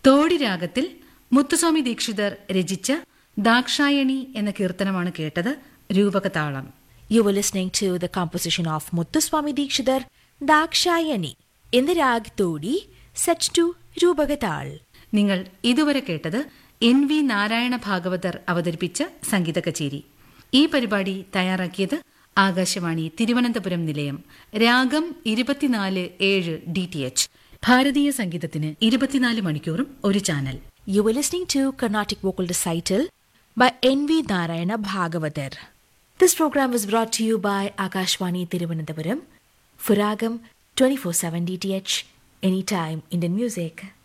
തോടി രാഗത്തിൽ മുത്തുസ്വാമി ദീക്ഷിതർ രചിച്ച ദാക്ഷായണി എന്ന കീർത്തനമാണ് കേട്ടത് രൂപകതാളം You were listening to the composition of Muthuswami Dikshidhar Dakshayani in the rag Todi set to Rubagatal. നിങ്ങൾ ഇതുവരെ കേട്ടത് എൻ വി നാരായണ ഭാഗവതർ അവതരിപ്പിച്ച സംഗീത കച്ചേരി ഈ പരിപാടി തയ്യാറാക്കിയത് ആകാശവാണി തിരുവനന്തപുരം നിലയം രാഗം ഇരുപത്തിനാല് ഏഴ് ഡി ടി എച്ച് ഭാരതീയ സംഗീതത്തിന് ഇരുപത്തിനാല് മണിക്കൂറും ഒരു channel You were listening to Carnatic Vocal Recital by N.V. Narayana Bhagavatar. This program was brought to you by Akashwani Tiruvananthapuram, Furagam 24-7 DTH, Anytime Indian Music.